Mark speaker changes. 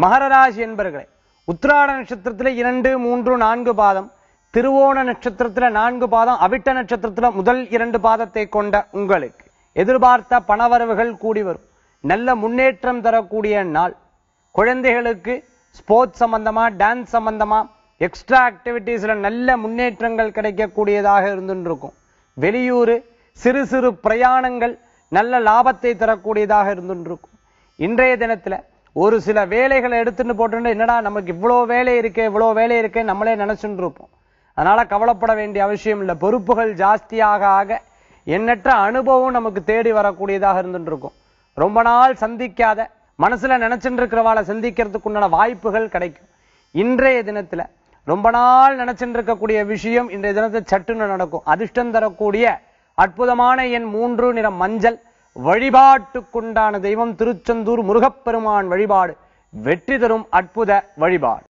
Speaker 1: மகர ராசி என்பர்களே உத்திராட நட்சத்திரத்துல இரண்டு மூன்று நான்கு பாதம் திருவோண நட்சத்திரத்துல நான்கு பாதம் அவிட்ட நட்சத்திரத்துல முதல் இரண்டு பாதத்தை கொண்ட உங்களுக்கு எதிர்பார்த்த பணவரவுகள் கூடி வரும் நல்ல முன்னேற்றம் தரக்கூடிய நாள் குழந்தைகளுக்கு ஸ்போர்ட்ஸ் சம்பந்தமா டான்ஸ் சம்பந்தமா எக்ஸ்ட்ரா ஆக்டிவிட்டீஸ்ல நல்ல முன்னேற்றங்கள் கிடைக்கக்கூடியதாக இருந்துட்டு இருக்கும் வெளியூர் சிறு சிறு பிரயாணங்கள் நல்ல லாபத்தை தரக்கூடியதாக இருந்துட்டு இருக்கும் இன்றைய தினத்துல ஒரு சில வேலைகளை எடுத்துட்டு போட்டு என்னடா நமக்கு இவ்வளோ வேலை இருக்கே இவ்வளோ வேலை இருக்கே நம்மளே நினைச்சுட்டு இருப்போம் அதனால கவலைப்பட வேண்டிய அவசியம் இல்லை பொறுப்புகள் ஜாஸ்தியாக ஆக எண்ணற்ற அனுபவம் நமக்கு தேடி வரக்கூடியதாக இருந்துட்டு இருக்கும் ரொம்ப நாள் சந்திக்காத மனசுல நினைச்சுட்டு இருக்கிறவாளை சந்திக்கிறதுக்கு உண்டான வாய்ப்புகள் கிடைக்கும் இன்றைய தினத்துல ரொம்ப நாள் நினைச்சுட்டு இருக்கக்கூடிய விஷயம் இன்றைய தினத்துல சட்டுன்னு நடக்கும் அதிர்ஷ்டம் தரக்கூடிய அற்புதமான எண் மூன்று நிற மஞ்சள் வழிபாட்டுக்குண்டான தெய்வம் திருச்செந்தூர் முருகப்பெருமான் வழிபாடு வெற்றி தரும் அற்புத வழிபாடு